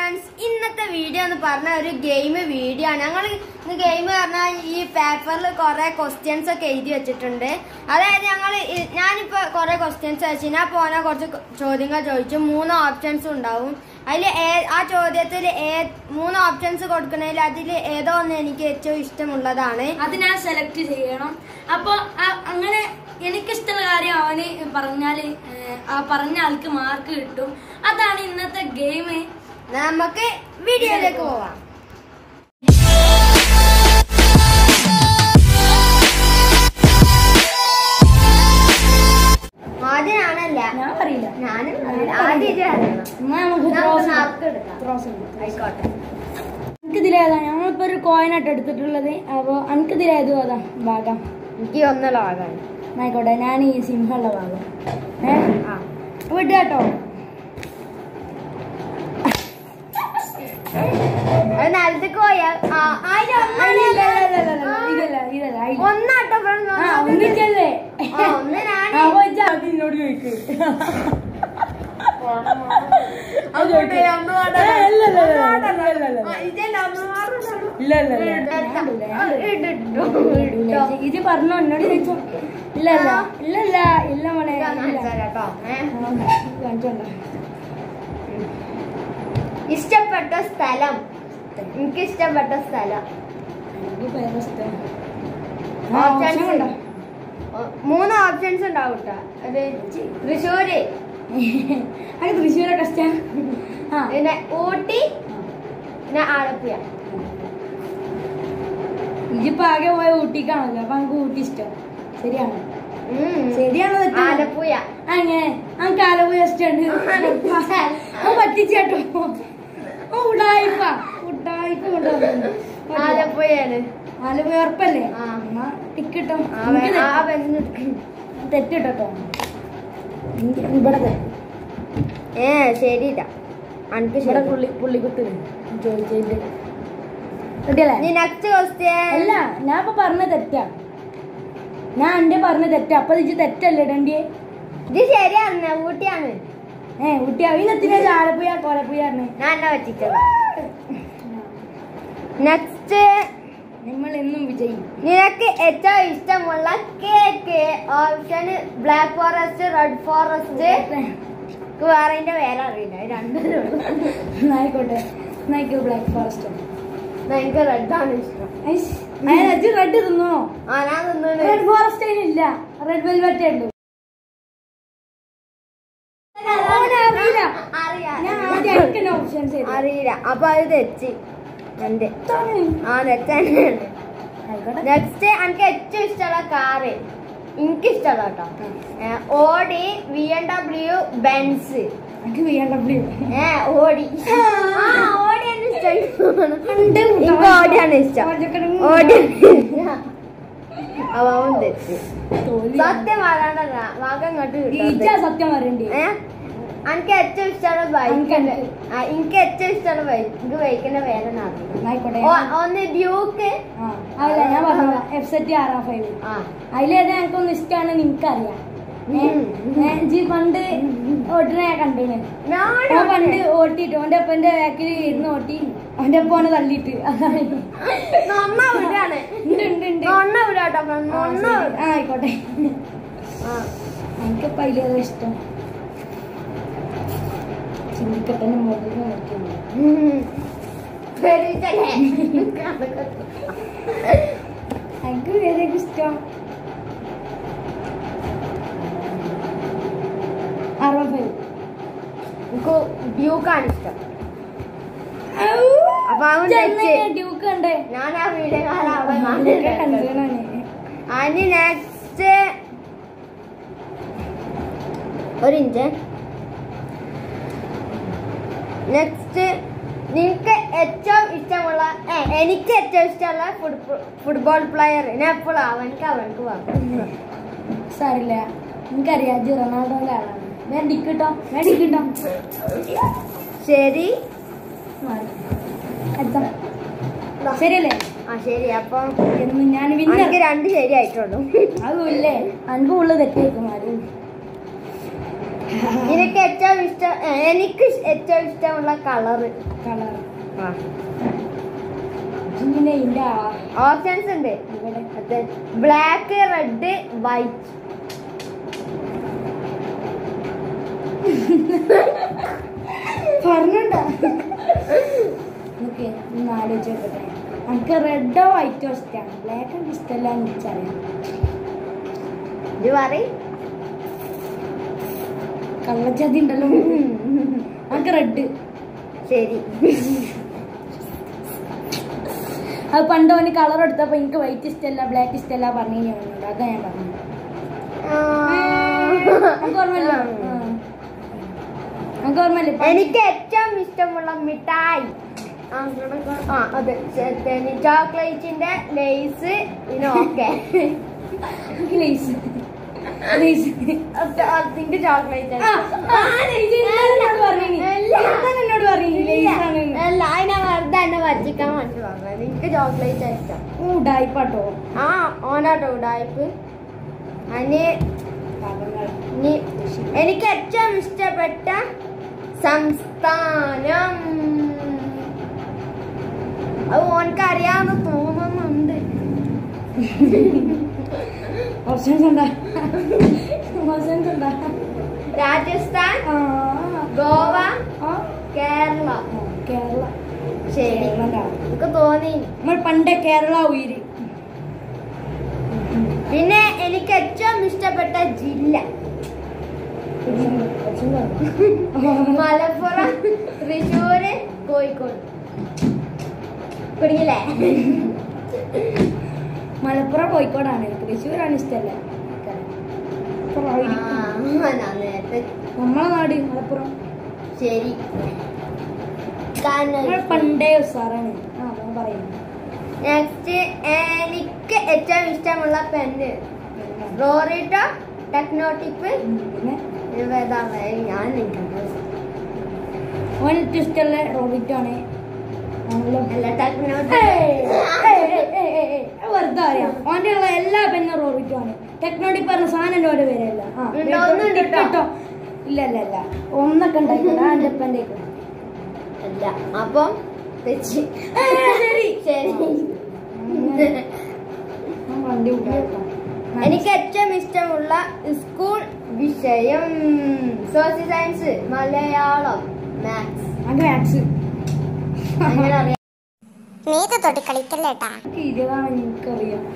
Friends ഇന്നത്തെ video എന്ന് പറഞ്ഞ ഒരു ഗെയിം വീഡിയോ ആണ് ഞങ്ങൾ ഇന്ന് ഗെയിം പറഞ്ഞാൽ ഈ പേപ്പറിൽ കുറെ ക്വസ്റ്റ്യൻസ് ഒക്കെ എഴുതി വെച്ചിട്ടുണ്ട് അതായത് ഞങ്ങൾ ഞാനിപ്പോ കുറെ ക്വസ്റ്റ്യൻസ് അയച്ചു ഞാൻ പോന കുറച്ച് ചോദ്യങ്ങൾ ചോദിച്ചു മൂന്ന് ഓപ്ഷൻസ് ഉണ്ടാവും അതിൽ ആ ചോദ്യത്തിൽ മൂന്ന് ഓപ്ഷൻസ് കൊടുക്കണതിൽ അതിൽ ഏതോ ഒന്ന് എനിക്ക് ഏറ്റവും ഇഷ്ടമുള്ളതാണ് അത് ഞാൻ സെലക്ട് ചെയ്യണം അപ്പൊ ആ- അങ്ങനെ എനിക്കിഷ്ടമുള്ള കാര്യം അവന് പറഞ്ഞാല് ഏഹ്, ആ പറഞ്ഞ ആൾക്ക് മാർക്ക് കിട്ടും അതാണ് ഇന്നത്തെ ഗെയിം നമുക്ക് വീഡിയോയിലേക്ക് പോവാം ആദ്യം ഞാനല്ല ഞാൻ പറയില്ല ഞാനും ആദ്യം ഇത് അറിയണം. എന്നാ നമുക്ക് നമുക്ക് cross ഇടാം. മാർക്ക് എടുക്കാം Cross ഇടാം. ആയിക്കോട്ടെ എനിക്ക് ഇതിലേതാ ഞങ്ങളിപ്പോ ഒരു കോയിനായിട്ട് എടുത്തിട്ടുള്ളത് അപ്പൊ എനിക്ക് ഇതിലേതും അതാ ഭാഗം എനിക്ക് ഒന്നല്ല ആകാൻ ആയിക്കോട്ടെ ഞാൻ ഈ സിംഹമുള്ള ഭാഗം ഏ ആ വിട്ടു കേട്ടോ അത് നിലത്തേക്ക് പോയാൽ ആ, അതിന് ഒന്നാണ് ഇല്ല, ഇല്ല, ഇല്ല, ഇല്ല, ഇതല്ല ഇതല്ല ആയി. ഒന്നാട്ടോ friends, ആ ഒന്നാണ്. ഒന്നിച്ചല്ലേ ആ, ഒന്ന് ഞാന്. ആ, പോയിച്ചാ അത് എന്നോട് ചോദിക്ക് അത് കൊണ്ട് ഒന്ന് വേണ്ട. ഏ, ഇല്ല, ഇല്ല, ഇല്ല, ഒന്ന് ഇല്ല, ഇല്ല, ഇല്ല. ആ, ഇതല്ല, ഒന്ന് വേണ്ട. ഇല്ല ഇല്ല ഇല്ല ഇടണ്ട. ഞാൻ ഇടില്ല, ഞാൻ ഇടില്ല. ഇടിട്ടോ, ഇടിട്ടോ. ഇത് പറഞ്ഞോ എന്നോട് ചോദിച്ചോ ഇല്ല ഇല്ല ഇല്ല ഇല്ല ഇല്ല മോളെ ഇതാ ഇല്ല. കാണിച്ചു തരാം കേട്ടോ. ഏ. ആ, കാണിച്ചോണ്ടാ. ഇഷ്ടപ്പെട്ട സ്ഥലം എനിക്ക് ഇഷ്ടപ്പെട്ട സ്ഥലം എനിക്ക് പേര് ഇഷ്ടം. ആ, Options. option ഉണ്ടോ? ഓ, മൂന്ന് ഓപ്ഷൻസ് ഉണ്ടാവും കേട്ടോ അത് തൃശ്ശൂര് അത് തൃശ്ശൂരൊക്കെ ഇഷ്ടം ആ പിന്നെ ഊട്ടി പിന്നെ ആലപ്പുഴ ഇതിപ്പോ ആകെ പോയ ഊട്ടിക്കാണല്ലോ അപ്പൊ നമുക്ക് ഊട്ടി ഇഷ്ടം ശരിയാണ് ഉം. ശരിയാണോ തെറ്റാണോ? ആലപ്പുഴ അങ്ങനെ നമുക്ക് ആലപ്പുഴ ഇഷ്ടമുണ്ട് അത് പറ്റിച്ചേട്ടോ ഓ ഉടായിപ്പ ഉടായിപ്പ കൊണ്ടുവന്നു ആലപ്പുഴയാണ് ആലപ്പുഴ ഉറപ്പല്ലേ ആ. എന്നാ ടിക്കട്ടോ ആ, വേ- ആ ബെഞ്ചിന് എടുക്ക്. തെറ്റിട്ടോ ഇവിടെ തെറ്റ്. ഏ ശരിയില്ല അനക്ക് ഇവിടെ ശരി പുള്ളി പുള്ളിക്കുത്ത് ചോദിച്ചതിന്റെ റെഡിയല്ലേ നീ നെക്സ്റ്റ് ക്വസ്റ്റ്യൻ അല്ല ഞാൻ ഇപ്പൊ പറഞ്ഞ തെറ്റാ ഞാൻ എന്റെ പറഞ്ഞ തെറ്റാ അപ്പൊ ഇത് തെറ്റല്ലേ ഡണ്ടിയെ ഇത് ശരിയാണ് ഊട്ടിയാണ് ഏ ഊട്ടി അവിനെത്തിനെ ആലപ്പുഴ കോലപ്പുഴ പറഞ്ഞേ ഞാൻ എന്നെ പറ്റിച്ചത് നെക്സ്റ്റ് നമ്മൾ എന്നും വിജയിക്കും നിനക്ക് ഏറ്റവും ഇഷ്ടമുള്ള cake option black forest red forest വേറെ പേര് അറിയില്ല ഇത് രണ്ടും ആയിക്കോട്ടെ നയിക്കോ ബ്ലാക്ക് ഫോറസ്റ്റ് എനിക്ക് റെഡ് ആണ് ഇഷ്ടം അജ് റെഡ് തിന്നോ ആ ഞാൻ തിന്നത് റെഡ് ഫോറസ്റ്റ് ഇല്ല റെഡ് വെൽവെറ്റ് ഉണ്ട് ഓനെ അറിയില്ല അറിയാം ഞാൻ ആദ്യം എനിക്ക് ഓപ്ഷൻസ് ചെയ്തു അറിയില്ല അപ്പൊ അത് തെറ്റി എന്റെ ആ തെറ്റാണ് ആയിക്കോട്ടെ നെക്സ്റ്റ് എനിക്ക് ഏറ്റവും ഇഷ്ടമുള്ള കാറ് എനിക്ക് ഇഷ്ടമുള്ള കേട്ടോ ഏ, Audi V M W Benz എനിക്ക് വി എം ഡബ്ല്യു ഏ ഓടി ആ ഓടിയാണ് ഇഷ്ടം ഉണ്ട് എനിക്ക് ഓടിയാണ് ഇഷ്ടം ഓടി അവൻ തെറ്റി സത്യം പറയാണ്ടല്ല വാക്ക് ഇങ്ങോട്ട് ഈച്ച കിട്ടും സത്യം പറയണ്ടേ ഏ എനിക്ക് ഏറ്റവും ഇഷ്ടമുള്ള ബൈക്ക് എനിക്കുണ്ട്. എനിക്ക് ഏറ്റവും ഇഷ്ടമുള്ള ബൈക്ക് എനിക്ക് ബൈക്കിന്റെ പേര് അറിയില്ല ആയിക്കോട്ടെ ഓ- ഒന്ന് ഡ്യൂക്ക് ആ അതല്ല ഞാൻ പറഞ്ഞ എഫ് സെറ്റ് ആർ ആ ഫൈവ് ആ അതിലേതാ എനിക്കൊന്ന് ഇഷ്ടമാണ് നിനക്കറിയാം ജി പണ്ട് ഓട്ടിനെ ഞാൻ കണ്ടിന് ഞാൻ ഓ പണ്ട് ഓട്ടിട്ട് ഓന്റെ അപ്പന്റെ ബാക്കിൽ ഇരുന്ന് ഓട്ടി അവന്റെ അപ്പ ഓനെ തള്ളിയിട്ട് അതാണ് നന്ന വിടാണ് ഉണ്ട് ഉണ്ട് ഉണ്ട് നന്ന വിടാട്ടോ ആ, നന്ന ശരി. ആ, ആയിക്കോട്ടെ എനിക്കിപ്പോ അതിലേതാ ഇഷ്ടം ചിന്തിക്കട്ടെ മുകളിൽ നോക്കിയുള്ളൂ എനിക്ക് ഏതൊക്കെ ഇഷ്ടം അറുപത് ഫൈവ് ഡ്യൂക്കാണ് ഇഷ്ടം അപ്പൊ അവൻ തെറ്റ്. ഡ്യൂക്ക് കണ്ടേ ഞാൻ ആ വീഡിയോ കാണാൻ അവിടെ അതൊക്കെ കണ്ടിട്ടുണ്ട്. കണ്ടതാണ് അതിന് നെക്സ്റ്റ് ഒരു ഇഞ്ച് നെക്സ്റ്റ് നിനക്ക് ഏറ്റവും ഇഷ്ടമുള്ള ഏ, എനിക്ക് ഏറ്റവും ഇഷ്ടമുള്ള ഫുട്ബോൾ ഫുട്ബോൾ പ്ലെയർ ഞാൻ എപ്പോഴും അവനക്ക് അവനക്ക് പറഞ്ഞു സാരില്ല എനിക്കറിയാം ജി റൊണാൾഡോന്റെ ആളാണ് ഞാൻ ടിക്കട്ടോ ഞാൻ ടിക്കട്ടോ ശരി ശരിയല്ലേ ആ ശരി അപ്പം എന്ന് ഞാൻ വിന്നർ എനിക്ക് രണ്ട് ശരിയായിട്ടുള്ളൂ അതുമില്ലേ അൻപുള്ള തെറ്റായിരിക്കും ആരും നിനക്ക് ഏറ്റവും ഇഷ്ടം ഏ, എനിക്ക് ഏറ്റവും ഇഷ്ടമുള്ള കളറ് കളർ ഇങ്ങനെ ഇല്ല ഓപ്ഷൻസ് ഉണ്ട് ഇവിടെ ബ്ലാക്ക് റെഡ് വൈറ്റ് പറഞ്ഞുണ്ടോ ഓക്കെ ഒന്ന് ആലോചിച്ച് നോക്കട്ടെ നമുക്ക് റെഡോ വൈറ്റോ ഇഷ്ടമാണ് ബ്ലാക്ക് എനിക്ക് ഇഷ്ടമല്ല എന്ന് എനിക്കറിയാം ഇത് പറയും കള്ളച്ചതി ഉണ്ടല്ലോ നമുക്ക് റെഡ് ശരി അത് പണ്ട് അവന് കളർ എടുത്തപ്പോ എനിക്ക് വൈറ്റ് ഇഷ്ടമല്ല ബ്ലാക്ക് ഇഷ്ടമല്ല പറഞ്ഞു കഴിഞ്ഞോണ്ട് അതാ ഞാൻ പറഞ്ഞു നമുക്ക് ഓർമ്മയില്ല ആ. നമുക്ക് ഓർമ്മയില്ല ഇപ്പൊ എനിക്ക് ഏറ്റവും ഇഷ്ടമുള്ള മിഠായി ആ, ആ അതെ ചോക്ലേറ്റിന്റെ ലേസ് ഇതിന് ഓക്കെ എനിക്ക് ലേസ് ലേസ് അതിന്റെ ചോക്ലേറ്റ് ആ, ആ, ലേസ് എന്നോട് പറഞ്ഞിനി. ഇന്നലെ എന്നോട് പറഞ്ഞിനി ലേസ് ആണ് അല്ല അതിനെ വെറുതെ എന്നെ വച്ചിക്കാൻ വേണ്ടി പറഞ്ഞത് എനിക്ക് ചോക്ലേറ്റ് ഇഷ്ടം ഓ ഡായിപ്പാട്ടോ ആ ഓനാട്ടോ ഉടായ്പ് അതിന് പാപങ്ങൾ ഇനി എനിക്ക് ഏറ്റവും ഇഷ്ടപ്പെട്ട സംസ്ഥാനം അത് ഓനക്ക് അറിയാമെന്ന് തോന്നുന്നുണ്ട് ഓപ്ഷൻസ് എന്താ ഓപ്ഷൻസ് എന്താ രാജസ്ഥാൻ ആ, ഗോവ ആ, കേരള ആ, കേരള ശരി കേരള എനിക്ക് തോന്നി നമ്മൾ പണ്ട് കേരള ഉയര് പിന്നെ എനിക്ക് ഏറ്റവും ഇഷ്ടപ്പെട്ട ജില്ല മലപ്പുറം തൃശ്ശൂര് കോഴിക്കോട് കുടുങ്ങില്ലേ മലപ്പുറം കോഴിക്കോടാണ് തൃശ്ശൂരാണ് ഇഷ്ടമല്ല ആ, ഞാൻ നേരത്തെ നമ്മളെ നാട് മലപ്പുറം ശരി കാരണം നമ്മൾ പണ്ടേ ഉസാറാണ് ആ ഞാൻ പറയുന്നു നെക്സ്റ്റ് എനിക്ക് ഏറ്റവും ഇഷ്ടമുള്ള പെന്ന് റോറിട്ടോ ടെക്നോട്ടിപ്പ് ഉം, പിന്നെ ഞാൻ നിൽക്കുന്നത് ഓൻ ഏറ്റവും ഇഷ്ടമുള്ള റോബിറ്റോ ആണ് ആണല്ലോ അല്ല ഏയ്, ടെക്നോട്ടിപ്പ് ഏയ്, ഏയ്, ഏയ്, ഏയ്, ഏയ്, വെറുതെ അറിയാം ഓന്റെ ഉള്ള എല്ലാ പെന്നും റോബിറ്റോ ആണ് ടെക്നോട്ടി പറഞ്ഞ സാധനം ഓന്റെ പേരല്ല ആ, ഉണ്ടോ? ഒന്നുണ്ട് കേട്ടോ. കേട്ടോ ഇല്ല ഇല്ല ഇല്ല ഒന്നൊക്കെ ഉണ്ടായിക്കോട്ടെ എന്റെ പെന്റെ അല്ല അപ്പം തെച്ച് ശരി ശരി ഞാൻ വണ്ടി ഉണ്ടാക്കാം എനിക്ക് ഏറ്റവും ഇഷ്ടമുള്ള സ്കൂൾ വിഷയം സോഷ്യൽ സയൻസ് മലയാളം മാത്സ് അങ്ങനെ മാത്സ് അങ്ങനെ അറിയാം നീത് തൊട്ട് കളിക്കല്ലേട്ടാ ഇതാണ് എനിക്കറിയാം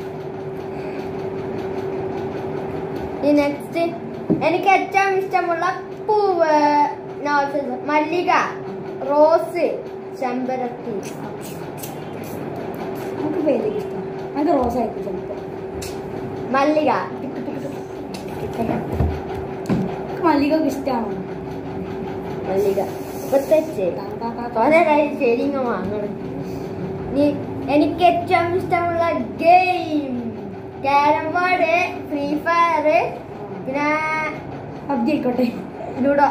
ഈ നെക്സ്റ്റ് എനിക്ക് ഏറ്റവും ഇഷ്ടമുള്ള പൂവ് nonsense. മല്ലിക റോസ് ചെമ്പരത്തി നമുക്ക് പേര് ഇഷ്ടം നമുക്ക് റോസ് ആയിരിക്കും ചിലപ്പോൾ മല്ലിക നമുക്ക് മല്ലികൊക്കെ ഇഷ്ടമാണോ മല്ലിക ഇപ്പൊ തെച്ച് കുറെ കാര്യം ശരിങ്ങ വാങ്ങണം നീ എനിക്ക് ഏറ്റവും ഇഷ്ടമുള്ള game carrom board free fire പിന്നെ പബ്ജി ആയിക്കോട്ടെ ലുഡോ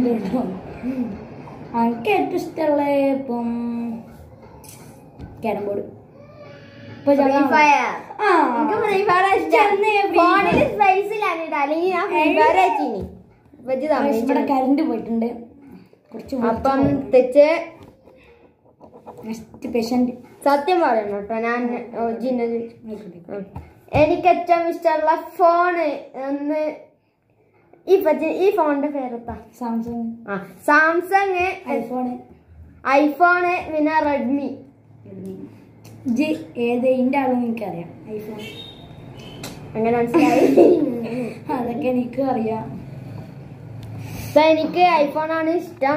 എനിക്ക് ഏറ്റവും ഇഷ്ടമുള്ള ഇപ്പം ക്യാരം ബോർഡ് ഇപ്പൊ ഫ്രീ ഫയർ ആ എനിക്ക് ഫ്രീ ഫയർ ഇഷ്ടം ചെന്നൈ free ഫോണിൽ fire. സ്പൈസിലാണ് ഇത് അല്ലെങ്കിൽ ഞാൻ ഫ്രീ ഫയർ വെച്ചിനി വെച്ച് ഇവിടെ തമ്മിൽ കറണ്ട് പോയിട്ടുണ്ട് കുറച്ച് അപ്പം തെച്ച് നെക്സ്റ്റ് പേഷ്യന്റ് സത്യം പറയണം കേട്ടോ ഞാൻ ഒറിജിനൽ ഉം. എനിക്ക് ഏറ്റവും ഇഷ്ടമുള്ള ഫോണ് എന്ന് ഈ പറ്റി ഈ ഫോണിന്റെ പേരെത്താ സാംസങ് ആ സാംസങ് ഐഫോണ് ഐഫോണ് പിന്നെ റെഡ്മി ജി ഏത് ഇതിന്റെ ആളെന്ന് എനിക്കറിയാം ഐഫോൺ അങ്ങനെ മനസ്സിലായി അതൊക്കെ എനിക്കും അറിയാം So, എനിക്ക് ഐഫോൺ ആണ് ഇഷ്ടം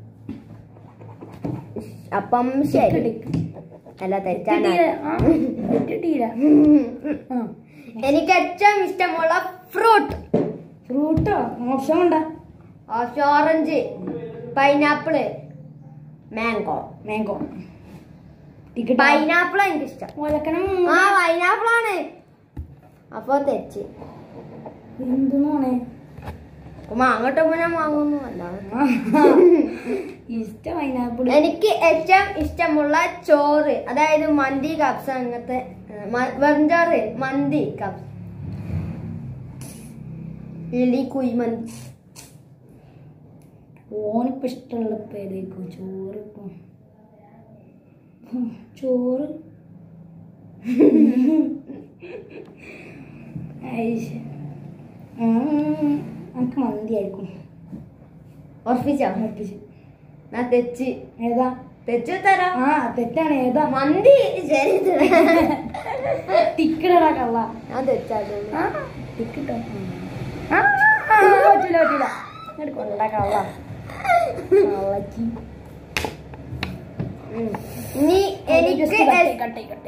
അപ്പം ശരി അല്ല തെറ്റാണ് കിട്ടിയില്ല ആ എനിക്ക് ഏറ്റവും ഇഷ്ടമുള്ള ഫ്രൂട്ട് ഫ്രൂട്ടോ ഓപ്ഷൻ ഉണ്ടോ orange pineapple mango mango ticket pineapple എനിക്ക് ഇഷ്ടം ഒലക്കണം ആ പൈനാപ്പിൾ ആണ് അപ്പൊ തെച്ച് എന്തെന്നാണ് അപ്പൊ മാങ്ങോട്ട് ഞാൻ വാങ്ങുന്നു അല്ല ഇഷ്ടം പൈനാപ്പിൾ എനിക്ക് ഏറ്റവും ഇഷ്ടമുള്ള ചോറ് അതായത് മന്തി കപ്സ് അങ്ങനത്തെ ഏ, മ- വെറുംചോറ് മന്തി കപ്സ് ഇല്ലി കുഴിമന്തി ഓനിപ്പോ ഇഷ്ടമുള്ള പേരേക്കും ചോറ് ഇപ്പം ഉം, ചോറ് ഐശ്. ആ, എനിക്ക് മന്തി ആയിരിക്കും ഉറപ്പിച്ചോ ഉറപ്പിച്ച്. ഞാൻ തെച്ച് ഏതാ തെച്ചു തരാം ആ തെറ്റാണ് ഏതാ മന്തി ശരി ടിക്കറ്റടാ കള്ള ഞാൻ തെച്ചാലോ ആ ടിക്കറ്റോ ആ ആ, പറ്റില്ല പറ്റില്ല ഇങ്ങോട്ട് കൊണ്ടാ കള്ള കള്ളച്ചി ഇനി എനിക്ക് എസ്-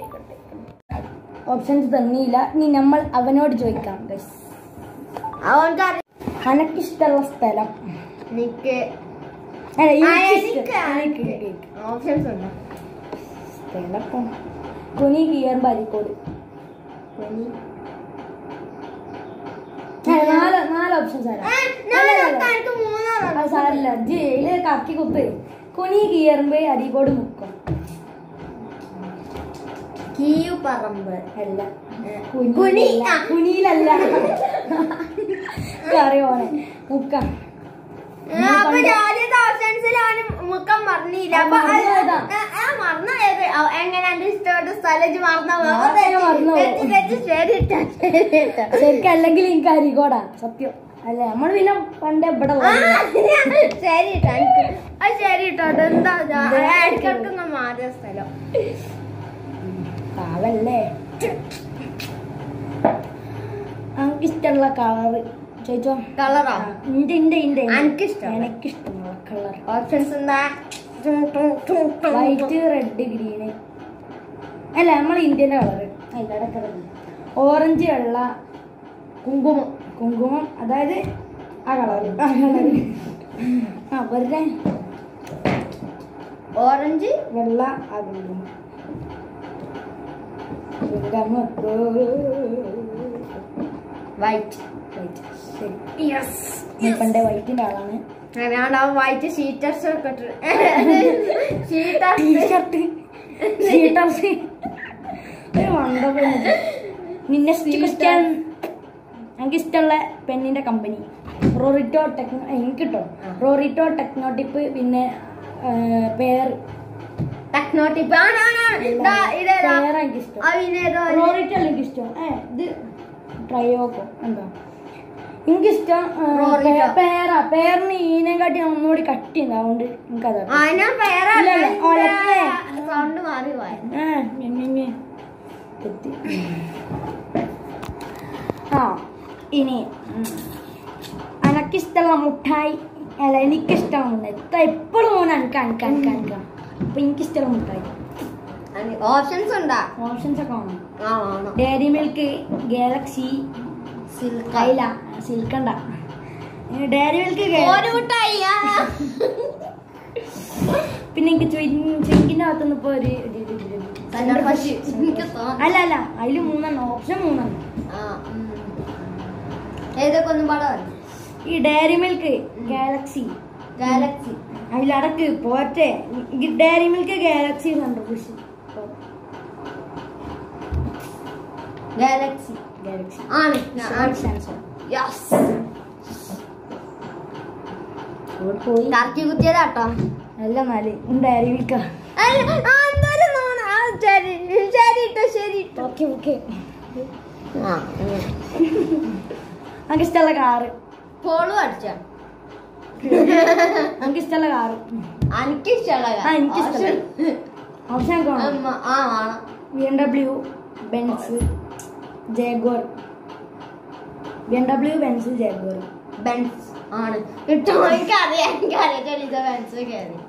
ഓപ്ഷൻസ് തന്നില്ല ഇനി നമ്മൾ അവനോട് ചോദിക്കാം ഗൈസ് അവൻക്ക് അറിയാം അനക്കിഷ്ടമുള്ള സ്ഥലം എനിക്ക് അല്ല ആ, എനിക്കിഷ്ടം. എനിക്ക് എനിക്ക് എനിക്ക്. ഓപ്ഷൻസ് ഉണ്ടോ സ്ഥലപ്പം കുനി കിയർ ബാരിക്കോട് അല്ല, നാല് നാല് ഓപ്ഷൻസ് ആ, ഞാൻ നോക്കാം, എനിക്ക് മൂന്നാളാണ് അത് സാരില്ല ജയില് കക്കി കുത്ത് കുനി കിയറുമ്പോ അരികോട് മുക്കം കീയു പറമ്പ് അല്ല കുനി കുനിയിലല്ല. ആ, കുനിയിലല്ല അറിയോനെ മുക്കം ആ, അപ്പൊ ആദ്യത്തെ ഓപ്ഷൻസിൽ അവന് മുക്കം മറന്നില്ല ആ, അപ്പൊ അത് മറന്നതാ. ആ, ആ, മറന്ന ഏത്? ആ, എങ്ങനെ എന്റെ ഇഷ്ടപ്പെട്ട സ്ഥലം മറന്ന ഞാൻ തന്നെ മറന്നു പോകും. ശരി ഇട്ടാ, ശരി ഇട്ടാ. ശരിക്കും അല്ലെങ്കിൽ എനിക്ക് അരികോടാ സത്യം അല്ല നമ്മൾ പിന്നെ പണ്ട് ഇവിടെ ആ, ശരി ഇട്ടാ, എനിക്ക് അത് ശരി ഇട്ടോട്ടെ എന്താ ഞാൻ- ഇടയ്ക്കിടയ്ക്ക് ഇങ്ങ് മാറിയ സ്ഥലം പാവല്ലേ എനിക്ക് ഇഷ്ടമുള്ള കളറ് ചോദിച്ചോ കളറാ ഇന്റെ ഇന്റെ ഇന്റെ എനിക്കിഷ്ടമുള്ള. എനിക്കിഷ്ടമുള്ള കളർ ഓപ്ഷൻസ് എന്താ ടും, ടും, ടും, ടും. വൈറ്റ് റെഡ് ഗ്രീന് അല്ല നമ്മൾ ഇന്ത്യൻ്റെ കളറ് അതിലടക്കം ഓറഞ്ച് വെള്ള കുങ്കുമം കുങ്കുമം അതായത് ആ കളറ് ആ കളറ് ആ വെറുതെ ഓറഞ്ച് വെള്ള ആ കുങ്കുമം വൈറ്റ് ശരി യെസ് പണ്ടേ വൈറ്റിൻ്റെ ആളാണ് ഞാൻ ആ വൈറ്റ് ഷീറ്റർസ് ഒക്കെ ഷീറ്റർ ടീഷർട്ട് ഷീട്ടർസ് ഒരു വണ്ടപ്പോ നിന്നെ ക്രിസ്ത്യൻ എനിക്ക് ഇഷ്ടമുള്ള പെണ്ണിന്റെ കമ്പനി റോറിറ്റോ ടെക്നോ എനിക്ക് കിട്ടോ ആ. റോറിറ്റോ ടെക്നോട്ടിപ്പ് പിന്നെ ആ, പേർ ടെക്നോട്ടിപ്പ് ഇതേതാ പേരാ എനിക്ക് ഇഷ്ടം അതിനേതോ റോറിറ്റോ അല്ല എനിക്ക് ഇഷ്ടം ഏ ഇത് ട്രയോക്കോ എന്താ എനിക്കിഷ്ടം ആ, റോറിറ്റോ. പേ- പേരാ പേരിന് ഈനെക്കാട്ടി ഒന്നുകൂടി കട്ടി ഉണ്ട് അതുകൊണ്ട് എനിക്കതാ അതിനാ ഇല്ല, ഇല്ല, ഒലക്കെ. സൗണ്ട് മാറി പോയ ആ, ഞെ, ഞെ, ഞെ. തെറ്റി. ആ ഇനി ഉം. അനക്കിഷ്ടമുള്ള മുട്ടായി അല്ല എനിക്കിഷ്ടമുള്ള മുട്ടായി എപ്പോഴും മോനെ അനക്ക് അനക്ക് അനക്ക് അനക്കാം അപ്പൊ എനിക്കിഷ്ടമുള്ള മുട്ടായി ഓപ്ഷൻസ് ഉണ്ടാ ഓപ്ഷൻസ് ഒക്കെ വേണം ആ വേണം ഡയറി മിൽക്ക് ഗാലക്സി സിൽക്ക് കൈല സിൽക്കണ്ട ഡയറി മിൽക്ക് ഒരു മുട്ടായി ആ. പിന്നെ എനിക്ക് ചെങ്കിന്റെ അകത്തുനിന്ന് ഇപ്പൊ ഒരു ഒരു- ഒരു- ഒരു- ഒരു- സെന്റർ പശു എനിക്ക് തോന്നുന്നു അല്ല അല്ല അതില് മൂന്നെണ്ണം ഓപ്ഷൻ മൂന്നെണ്ണം ആ ഉം. ഏതൊക്കെ ഒന്നും പാടാ ഈ ഡയറി മിൽക്ക് ഗാലക്സി ഗാലക്സി അതിലടക്ക് പോറ്റെ ഈ ഡയറി മിൽക്ക് ഗാലക്സി കണ്ടു കൃഷി ഗാലക്സി ഗാലക്സി ആണ് ആൻസർ യെസ് പോയി കറക്കി കുത്തിയതാട്ടോ അല്ല നാല് ഡയറി മിൽക്ക അല്ല, ആ, എന്തായാലും നോണ. ആ, ശരി ശരി ഇട്ടോ ശരി ഇട്ടോ ഓക്കെ ഓക്കെ ആ ഉം. നമുക്ക് ഇഷ്ടമുള്ള കാറ് ഫോളോ അടിച്ച നമുക്ക് ഇഷ്ടമുള്ള കാറ് എനിക്ക് ഇഷ്ടമുള്ള ആ എനിക്ക് ഇഷ്ടമുള്ള ഓപ്ഷൻ ആ വേണം B M W Benz Jaguar B M W Benz Jaguar Benz ആണ് കിട്ടുമോ എനിക്കറിയാം എനിക്കറിയാം ചെറിയ ബെൻസ് കയറി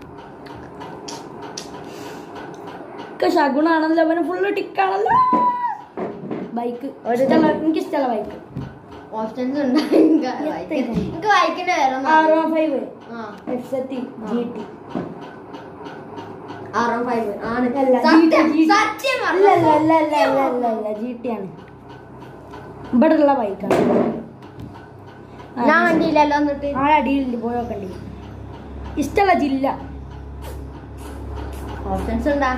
ഒക്കെ ശകുണാണല്ലോ അവന് ഫുള്ള് ടിക്കാണല്ലോ ബൈക്ക് ഇഷ്ടമുള്ള എനിക്ക് ഇഷ്ടമുള്ള ബൈക്ക് ഓപ്ഷൻസ് ഉണ്ട് എനിക്ക് വായിക്കാൻ- എനിക്ക് വായിക്കേണ്ട വേറെ ആർ വൺ ഫൈവ് ആ F Z G T R M five ആണ് അല്ല, സത്യം GT. സത്യം അല്ല അല്ല അല്ല അല്ല അല്ല അല്ല അല്ല ജി ടി ആണ് ഇവിടെ ഉള്ള ബൈക്കാണ് ഞാൻ വണ്ടിയിലല്ലോ എന്നിട്ട് ആടെ അടിയിലുണ്ട് പോയി നോക്കണ്ടി ഇഷ്ടമുള്ള ജില്ല ഓപ്ഷൻസ് ഉണ്ടാ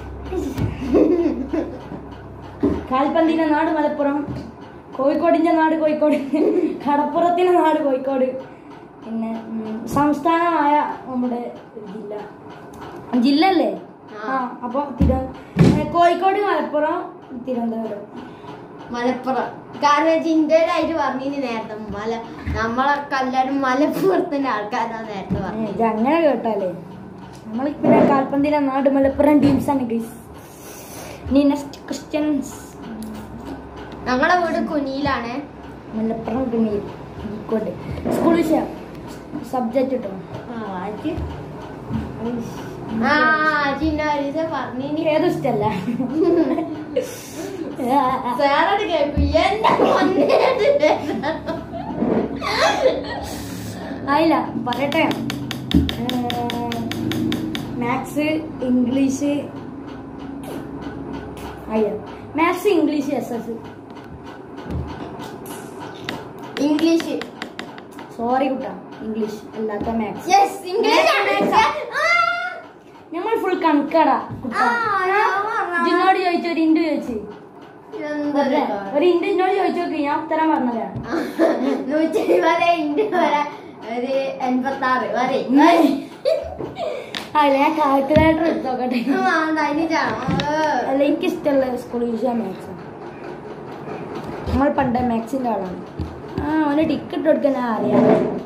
കാൽപന്തിന്റെ നാട് മലപ്പുറം കോഴിക്കോടിന്റെ നാട് കോഴിക്കോട് കടപ്പുറത്തിന്റെ നാട് കോഴിക്കോട് പിന്നെ ഉം, ഉം, സംസ്ഥാനമായ നമ്മുടെ ജില്ല ജില്ല അല്ലേ ആ. ആ അപ്പൊ തിരു ഏ, കോഴിക്കോട് മലപ്പുറം തിരുവനന്തപുരം മലപ്പുറം കാരണം വെച്ചാൽ ഇന്ത്യയിലായിട്ട് പറഞ്ഞിന് നേരത്തെ മല നമ്മളൊക്കെ എല്ലാവരും മലപ്പുറത്തിന്റെ ആൾക്കാരാ നേരത്തെ ഏ, പറഞ്ഞു ഇത് അങ്ങനെ കേട്ടാലേ നമ്മൾ പിന്നെ കാൽപന്തിന്റെ നാട് മലപ്പുറം ടീംസ് ആണ് ഗൈസ് ഇനി നെക്സ്റ്റ് ക്വസ്റ്റ്യൻസ് ഞങ്ങളെ വീട് കുനിയിലാണ് മലപ്പുറം ടീമിൽ കോഴിക്കോട് സ്കൂൾ വിഷയം സബ്ജക്റ്റ് കിട്ടും ആ ചിന്ന ഒരീസം പറഞ്ഞിനി ഏതും ഇഷ്ടല്ല സാറോട് കേൾക്കും എന്റെ പൊന്നേ ആയില്ല പറയട്ടെ മാത്സ് ഇംഗ്ലീഷ് ആയില്ല maths English S S English sorry കുട്ടാ ഇംഗ്ലീഷ് അല്ലാത്ത മാത്സ് യെസ് ഇംഗ്ലീഷ് ആണ് നമ്മൾ ഫുൾ കണക്കാടാ കുട്ടാ ആ, ഞാൻ പറഞ്ഞതാ. ജിന്നോട് ചോദിച്ചു ഒരു ഇൻഡു ചോദിച്ചു എന്തൊരു ഒരു ഇൻഡു ഇന്നോട് ചോദിച്ചു നോക്കി ഞാൻ ഉത്തരം പറഞ്ഞതാ നൂറ്റി എഴുപത് ഇൻഡ് വരെ ഒരു എൺപത്തി ആറ് വരെ അല്ല ഞാൻ കാൽക്കുലേറ്റർ എടുത്ത് നോക്കട്ടെ അല്ല എനിക്ക് ഇഷ്ടമുള്ള സ്കൂൾ വിഷയം മാത്സ് നമ്മൾ പണ്ട് മാത്സിന്റെ ആളാണ് ആ അവന് ടിക്കറ്റ് കൊടുക്കാൻ അറിയാം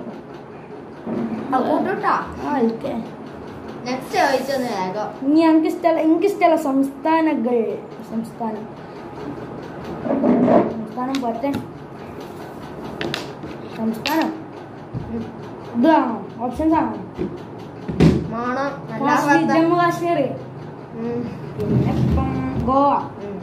കൂട്ടുട്ടാ ആ ഓക്കെ നെക്സ്റ്റ് ചോദിച്ചൊന്ന് വേഗം ഇനി എനിക്ക് ഇഷ്ടമുള്ള എനിക്ക് ഇഷ്ടമുള്ള സംസ്ഥാനങ്ങൾ സംസ്ഥാനം സംസ്ഥാനം പോട്ടെ സംസ്ഥാനം ഇതാണോ ഓപ്ഷൻസ് ആണോ മാണം നല്ല കാശ്മീർ വർത്താനം. ജമ്മു കാശ്മീർ ഉം. പിന്നെ ഇപ്പം ഗോവ ഉം.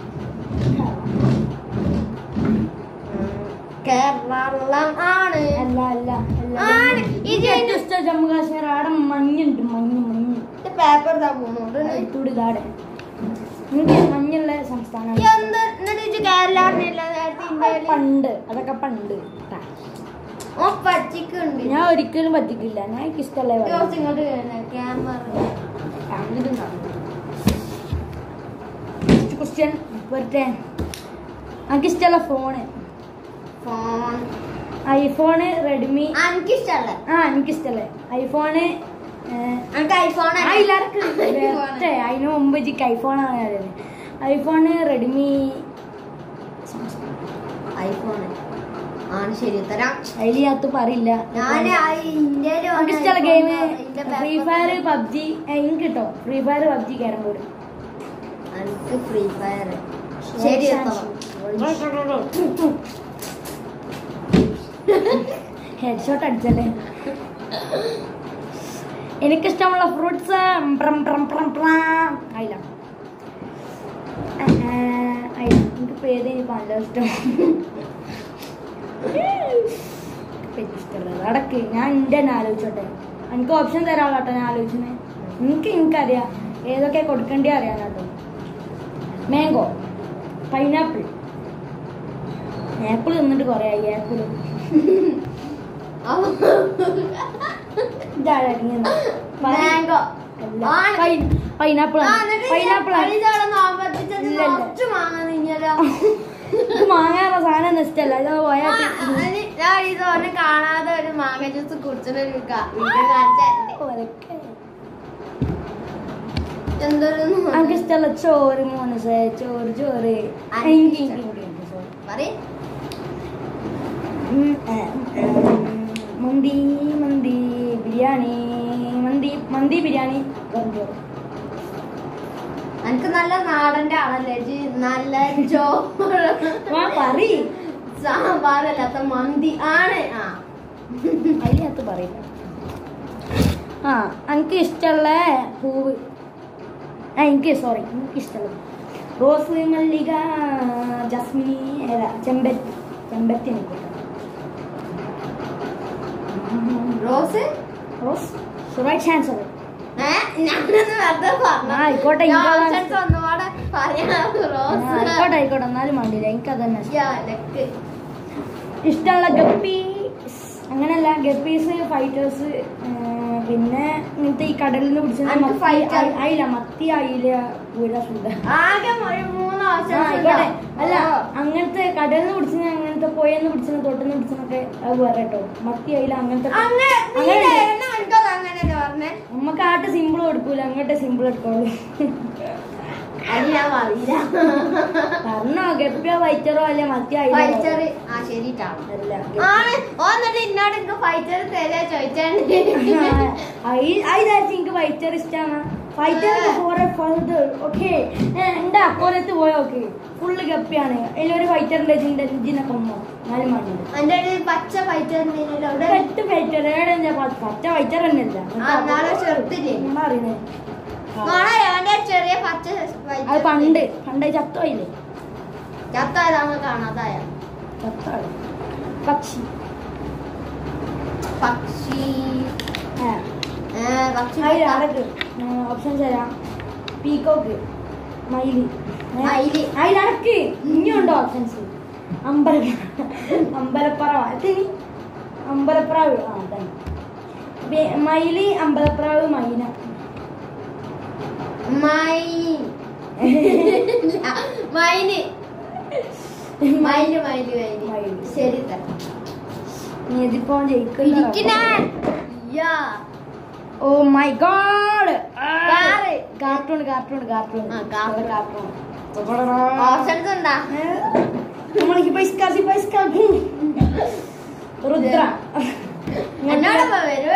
കേരളം ആണ് അല്ല അല്ല അല്ല ആണ്. ഇത് എനിക്ക് ഏറ്റവും ഇഷ്ടം ജമ്മു കാശ്മീർ അവിടെ മഞ്ഞുണ്ട് മഞ്ഞ് മഞ്ഞ് പേപ്പർ ഇതാ പോണോണ്ട് എടുത്തൂടി ഇതാടെ എനിക്ക് മഞ്ഞുള്ള സംസ്ഥാനമാണ് എന്ത് എന്നിട്ട് ഇത് കേരള അറിഞ്ഞില്ല നേരത്തെ അത് ഇന്ത്യയില് പണ്ട് അതൊക്കെ പണ്ട് ട്ടാ. ഓ പച്ചിക്കുണ്ട് ഞാൻ ഒരിക്കലും പറ്റിക്കില്ല ഞാൻ എനിക്ക് ഇഷ്ടമുള്ള ജോസ് ഇങ്ങോട്ട് ക്യാമറ ക്വസ്റ്റ്യൻ വരട്ടെ എനിക്ക് ഇഷ്ടമുള്ള ഫോണ് ഫോൺ ഐഫോണ് റെഡ്മി എനിക്കിഷ്ടല്ല ആ എനിക്ക് ഇഷ്ടല്ലേ ഐഫോണ് എനിക്ക് ഐഫോൺ ആ എല്ലാവർക്കും ബെസ്റ്റ്. അതിന് മുമ്പ് എനിക്ക് ഐഫോണാണ് അറിയുന്നത് ഐഫോണ് റെഡ്മി ഐഫോൺ ആണ് ശരി തരാം അതിലകത്ത് പറയില്ല ഞാൻ ഇന്ത്യയിൽ എനിക്ക് ഇഷ്ടമുള്ള ഗെയിം ഫ്രീ ഫയർ പബ്ജി എനിക്ക് കിട്ടോ free fire PUBG carrom board എനിക്ക് ഫ്രീ ഫയർ ശരി ഹെഡ് ഷോട്ട് അടിച്ചല്ലേ എനിക്കിഷ്ടമുള്ള ഫ്രൂട്ട്സ് അയില അയില എനിക്ക് പേര് എനിക്ക് നല്ല ഇഷ്ടം പേര് ഇഷ്ടമുള്ളത് അടക്ക് ഞാൻ എൻ്റെ തന്നെ ആലോചിച്ചോട്ടെ എനിക്ക് ഓപ്ഷൻ തരാമല്ലോ കേട്ടോ ഞാൻ ആലോചിച്ചത് എനിക്ക് എനിക്കറിയാം ഏതൊക്കെ കൊടുക്കേണ്ടി അറിയാം കേട്ടോ മാംഗോ പൈനാപ്പിൾ ആപ്പിൾ തിന്നിട്ട് കുറേ ആയി ആപ്പിൾ ഇതാരങ്ങിയത് മാംഗോ ആണ്. പൈനാപ്പിൾ പൈനാപ്പിൾ മാങ്ങാറ സാധനം ഇഷ്ടല്ല ഇത് പോയാ ഞാൻ ഇതോനെ കാണാതെ ഒരു മാങ്ങ ജ്യൂസ് കുടിച്ചിട്ട് ഒരു ക- വീഡിയോ കാണിച്ചേ എന്തൊരു എനിക്ക് ഇഷ്ടമല്ല ചോറ് മോനസ് ചോറ് ചോറ് എനിക്ക് എനിക്ക് ഇഷ്ടം. എനിക്ക് എനിക്ക് sorry. പറയ് ഉം, ഏ, ഉം, മന്തി മന്തി ബിരിയാണി മന്തി മന്തി ബിരിയാണി വെറും ചോറ് എനിക്ക് നല്ല നാടന്റെ ആണല്ലേ ഇജ്ജ് നല്ല ചോറ് വാ പറയ് സാമ്പാറല്ലാത്ത മന്തി ആണ് ആ അതിനകത്ത് പറയില്ല ആ എനിക്ക് ഇഷ്ടമുള്ള പൂവ് ആ എനിക്ക് സോറി എനിക്ക് ഇഷ്ടമുള്ളത് റോസ് മല്ലിക ജസ്മിനി ഏതാ ചെമ്പരത്തി ചെമ്പരത്തി എനിക്ക് ഇഷ്ടം. റോസ് റോസ് റൈറ്റ് ആൻസർ ഏ ഞാനൊന്ന് വെറുതെ പറഞ്ഞു ആ, ആയിക്കോട്ടെ, എനിക്ക് അതാ ഓപ്ഷൻസ് ഒന്നുകൂടെ പറയാം റോസ് ആയിക്കോട്ടെ ആയിക്കോട്ടെ എന്നാലും വേണ്ടില്ല എനിക്ക് അത് തന്നെ ഇഷ്ടം. Yeah, luck. ഇഷ്ടമുള്ള ഗപ്പീസ് അങ്ങനെയല്ല ഗപ്പീസ് ഫൈറ്റേഴ്സ് പിന്നെ ഇങ്ങനത്തെ ഈ കടലിൽ നിന്ന് പിടിച്ച അനക്ക് മത്തി fight ആണ്. അയി- അയില മത്തി അയില പൂര സുധ ആകെ ഒരു മൂന്ന് ആ, ഓപ്ഷൻസ് ആയിക്കോട്ടെ അല്ല അങ്ങനത്തെ കടലിൽ നിന്ന് പിടിച്ച അങ്ങനത്തെ പുഴന്ന് പിടിച്ച തൊട്ടുന്ന് പിടിച്ചൊക്കെ അത് വേറെ കേട്ടോ മത്തി അയില അങ്ങനത്തെ അങ്ങനെ നീ അങ്ങനെ തരുന്ന എനിക്കത് അങ്ങനെയല്ലേ പറഞ്ഞേ നമുക്ക് ആട്ട് സിമ്പിൾ കൊടുക്കൂല അങ്ങോട്ട് സിമ്പിൾ എടുക്കുള്ളൂ അത് ഞാൻ പറയില്ല പറഞ്ഞോ ഗപ്പിയോ വൈറ്ററോ അല്ലെ മത്തി അയില ഫൈറ്റർ ആ ശരിട്ടാണ് അല്ല ആണ് ഓ എന്നിട്ട് ഇന്നോട് എനിക്ക് ഫൈറ്റർ തരാ ചോദിച്ചാണ്ട് അതായിരിക്കും എനിക്ക് വൈറ്റർ ഇഷ്ടമാണ് ഫൈറ്റർ ഫോറെ ഫർദർ ഓക്കെ എന്റെ അക്കോലത്ത് പോയ ഓക്കെ ഫുള്ള് ഗപ്പിയാണ് അതിലൊരു ഫൈറ്ററിന്റെ ജിന്റെ ജിനെ കൊന്നോ നാല് മണിയുണ്ട് എന്റെ ഒരു പച്ച ഫൈറ്റർ അവിടെ പെട്ട് ഫൈറ്റർ ഏടെ പച്ച ഫൈറ്റർ തന്നെ അല്ല ആ, നാളെ ചെറുതില്ലേ? അറിയണേ മോളെ അവന്റെ ചെറിയ പച്ച അത് ഫൈറ്റർ പണ്ട് പണ്ട് ചത്തോയില്ലേ ചത്തായതാണ് കാണാതായ ചത്തോയി പക്ഷി പക്ഷി ആ ഏ, പക്ഷി അതിൽ അതൊക്കെ ഓപ്ഷൻ തരാം പീക്കോക്ക് മയില് മയില്. അതിലടക്ക് ഇനിയുണ്ടോ ഓപ്ഷൻസ് അമ്പല അമ്പലപ്പറവ എത്തിനി അമ്പലപ്രാവ് ആ അതാണ് ബെ- മയില് അമ്പലപ്രാവ് മൈന മൈൻ മൈന് മൈന് മൈന് മൈന് മയില്. ശരി തന്നെ നീ ഇതിപ്പോ ജയിക്കുന്ന ഇരിക്കുന്നാൻ. Yeah. Oh my god car. Cartoon cartoon cartoon ആ, കാർട്ടൂൺ. കാർട്ടൂൺ ഓപ്ഷൻസ് ഉണ്ടാ നമ്മൾക്ക് പൈസ പൈസ രുദ്ര എന്നോട് വരൂ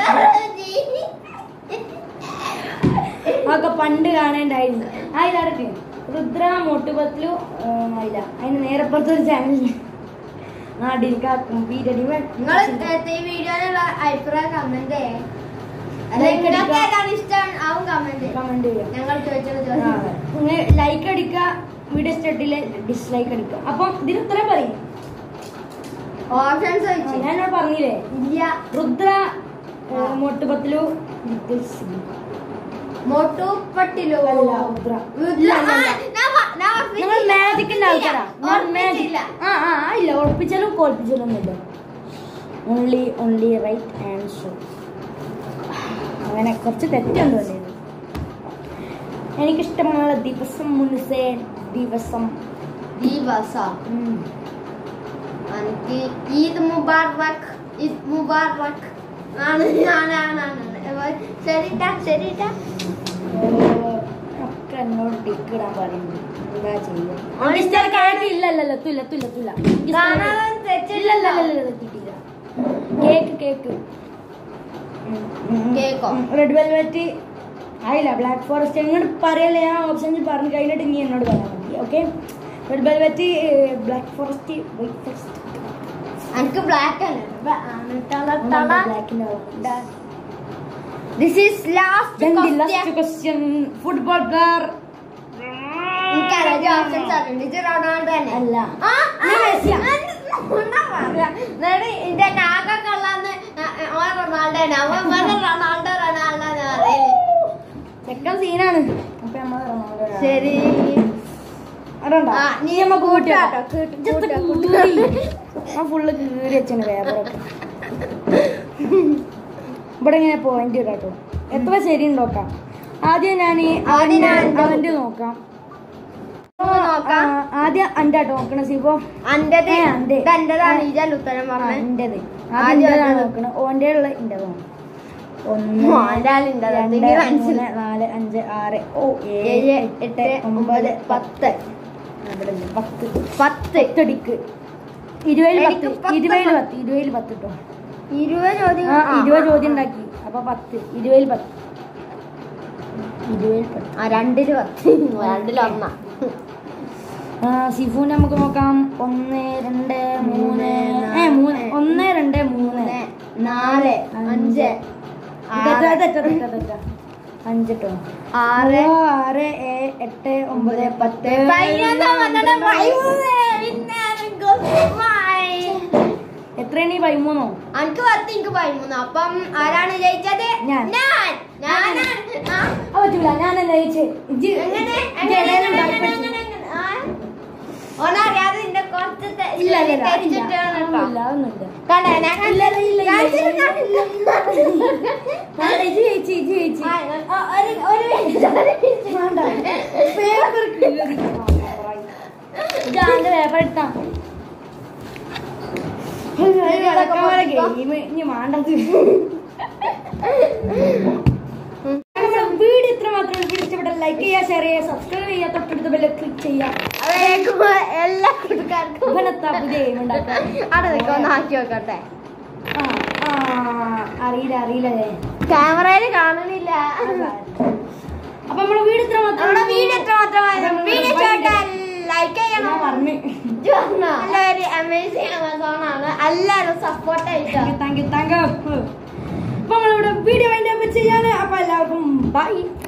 അതൊക്കെ പണ്ട് കാണേണ്ടായിരുന്നു അതിലടക്ക് രുദ്ര മോട്ടുപത്തിലു ഇല്ല അതിന് നേരപ്പുറത്ത് ഒരു ചാനലിൽ നാടിരിക്കാക്കും പീരടി നിങ്ങൾ ഈ വീഡിയോയിലുള്ള അഭിപ്രായം കമന്റ് Like നിങ്ങൾക്ക് അടിക്കുക. ഏതാണ് ഇഷ്ടം ആവും കമന്റ് കമന്റ് ചെയ്യാം ഞങ്ങൾ ചോദിച്ചത് ചോദിച്ചു ലൈക്ക് അടിക്കുക വീഡിയോ ഇഷ്ടപ്പെട്ടില്ല ഡിസ്ലൈക്ക് അടിക്കുക അപ്പം ഇതിന് ഉത്തരം പറയും ഓപ്ഷൻസ് ആ, ചോദിച്ചു ഞാൻ എന്നോട് പറഞ്ഞില്ലേ ഇല്ല രുദ്ര മോട്ടുപത്തിലു ലിറ്റിൽ സിംഹ. മോട്ടു പട്ടിലോ അല്ല, രുദ്ര. രുദ്ര. ആ, ഞാൻ പ- ഞാൻ നിങ്ങൾ ഉറപ്പിച്ചില്ല. മാജിക്കിന്റെ ആൾക്കാരാ ഞാൻ മാജിക് ഉറപ്പിച്ചില്ല. ആ ആ ആ, ഇല്ല ഉറപ്പിച്ചാലും കോൽപ്പിച്ചാലും ഒന്നുമില്ല ഓൺലി ഓൺലി റൈറ്റ് ആൻസർ അങ്ങനെ കുറച്ച് തെറ്റുണ്ട് അതിൽ. എനിക്കിഷ്ടമുള്ള ദിവസം മുൻസേ ദിവസം ദിവസം ഉം. എനിക്ക് ഈദ് മുബാറക് ഈദ് മുബാറക് ആണ് ആണ് ആണ് ആണ് ശരിട്ടാ ശരിട്ടാ ഏഹ്, ഒക്കെ എന്നോട് ടിക്ക് ഇടാൻ പറയുന്നു എന്താ ചെയ്യുക ഓൻ ഇഷ്ടം കേക്ക് ഇല്ല ഇല്ല ഇല്ല തുല്ല തുല്ല തുല്ല കാണാൻ ഇല്ല ഇല്ല ഇല്ല ഇല്ല തെറ്റിട്ടില്ല കേക്ക് കേക്ക് കേക്കോ? റെഡ് വെൽവെറ്റ് ആയില്ല ബ്ലാക്ക് ഫോറസ്റ്റ് എന്നോട് പറയല്ലേ ഞാൻ ഓപ്ഷൻസ് പറഞ്ഞു കഴിഞ്ഞിട്ട് നീ എന്നോട് പറയാൻ മതി okay red velvet black forest white forest എനിക്ക് ബ്ലാക്ക് ആണ് ബ്ലാക്കിന്റെ this is last last question football player എനിക്കറിയാം ഓപ്ഷൻസ് അറിയുണ്ട് ഇത് റൊണാൾഡോ തന്നെ അല്ല ആ, ആ, ഞാൻ മെസ്സിയാ. ഞാൻ ഒന്നാ പറയാ. എന്നിട്ട് ഇന്റെ നാഗൊക്കെ ഉള്ളന്ന് ഓൻ റൊണാൾഡോ ആണ് അവൻ പറഞ്ഞ റൊണാൾഡോ റൊണാൾഡോ എന്ന് പറയല്. ചെക്കൻ സീനാണ് അപ്പൊ നമ്മള് റൊണാൾഡോ ആണ്. ശരി അതുകൊണ്ടാ? ആ, നീ നീ നമുക്ക് കൂട്ടി കൂട്ടാട്ടോ, വെക്കാം. കൂട്ട്, just കൂട്ടാ, കൂടി. ഞാൻ ഫുള്ള് കീറി വെച്ചാണ് പേപ്പറൊക്കെ ഇവിടെ ഇങ്ങനെ പോയിന്റ് ഇടാട്ടോ എത്ര ശരി നോക്കാം ആദ്യം ഞാൻ ആദ്യം ഞാൻ എൻ്റെ അവന്റെ നോക്കാം ഒന്ന് നോക്കാം ആ, ആദ്യം അന്റെ ആട്ടോ നോക്കണ സിബോ അന്റത് ഏ, അന്റെ. ഇത് എന്റേതാണ് ഇജല്ല ഉത്തരം ആ, പറഞ്ഞത് എന്റേത് ആദ്യം ആദ്യം എന്റേതാണ് അത്. നോക്കണത് ഓന്റെ ഉള്ള ഇന്റേത് ഒന്ന് ഓൻ്റെ ആൾ ഇന്റേത്. രണ്ട് എന്തെങ്കിലും മൂന്ന് മനസ്സിലായി. നാല് അഞ്ച് ആറ് ഓ ഏഴ് എട്ട് ഒമ്പത് പത്ത് അവിടെ ഇല്ല, പത്ത് പത്ത് പത്തടിക്ക് ഇരുപതിൽ എനിക്ക് പത്ത് പത്ത് ഇരുപതിൽ പത്ത് ഇരുപതിൽ പത്ത് കേട്ടോ ഇരുപത് ചോദ്യം ആ ഇരുപത് ചോദ്യം ഉണ്ടാക്കി അപ്പൊ പത്ത് ഇരുപതിൽ പത്ത് ഇരുപതിൽ പത്ത് ആ രണ്ടില് പത്ത് രണ്ടില് ഒന്ന ആ സിഫുവിനെ നമുക്ക് നോക്കാം ഒന്ന് രണ്ട് മൂന്ന് ഏ മൂന്ന് ഒന്ന് രണ്ട് മൂന്ന് നാല് അഞ്ച് തെറ്റാ, ആറ് തെറ്റാ, തെറ്റാ, തെറ്റാ. അഞ്ച് കേട്ടോ ആറ് ഓ, ആറ് ഏഴ് എട്ട് ഒമ്പത് പത്ത് പതിനൊന്നാം വന്നത് പതിമൂന്ന്. പിന്നെ എനിക്ക് മായി. എത്രയാണ് ഈ പതിമൂന്നോ അനക്ക് പത്ത് എനിക്ക് പതിമൂന്ന് അപ്പം ആരാണ് ജയിച്ചത് ഞാൻ. ഞാൻ ഞാനാണ് ആ, ആ പറ്റൂല ഞാൻ എന്താ ചോദിച്ചേ ഇജ്ജ് എങ്ങനെ ഇജ്ജ് എങ്ങനെ ഇടയിൽ എങ്ങനെ ഉണ്ടാക്കി എങ്ങനെ പഠിച്ചു. എങ്ങനെ ആ? ഓനറിയാതെ നിന്റെ കുറച്ച് തെ- ഇല്ല ഇല്ല ഇല്ല, തെറ്റിച്ചിട്ടാണ് കേട്ടോ. അതൊന്നുമില്ല അതൊന്നുമില്ല കണ്ടോ, ഞാൻ ഇല്ല, ഇല്ല, ഇല്ല, ഇല്ല, കാണിച്ചു ഇല്ല, തരാം. വേണ്ട, ഇത് ചേച്ചി ഇത് ചേച്ചി ആ, ആ, ഒരു ഒരു മിനിറ്റ്, ഒരു മിനിറ്റ്. വേണ്ട പേപ്പർ ഇതാണ്ട് പേപ്പർ എടുത്താ ഗെയിം ഇനി വേണ്ടത് നമ്മുടെ വീട് ഇത്ര മാത്രം ഇഷ്ടപ്പെട്ട ലൈക്ക് ചെയ്യുക ഷെയർ ചെയ്യുക സബ്സ്ക്രൈബ് ചെയ്യുക തൊട്ടടുത്ത ബെല്ല് ക്ലിക്ക് ചെയ്യുക അത് കേൾക്കുമ്പോ എല്ലാ കൂട്ടുകാർക്കും ഇവനെത്താ പുതിയ ഗെയിം ഉണ്ടാക്കാം അവിടെ നിൽക്കാം ഒന്ന് ആക്കി നോക്കട്ടെ ആ ആ അറിയില്ല അറിയില്ലേ ക്യാമറയിൽ കാണുന്നില്ല അപ്പൊ നമ്മുടെ വീട് ഇത്ര മാത്രം നമ്മുടെ വീഡിയോ എത്ര മാത്രമായിരുന്നു വീഡിയോ ചോട്ടാൽ ലൈക്ക് ചെയ്യണം ഞാൻ പറഞ്ഞു നല്ലൊരു അമേസിങ് ആമസോൺ ആണ് എല്ലാവരും സപ്പോർട്ട് ചെയ്തോ thank you thank you thank you അപ്പൊ നമ്മളിവിടെ വീഡിയോ വേണ്ടി ചെയ്യാൻ അപ്പൊ എല്ലാവർക്കും ബൈ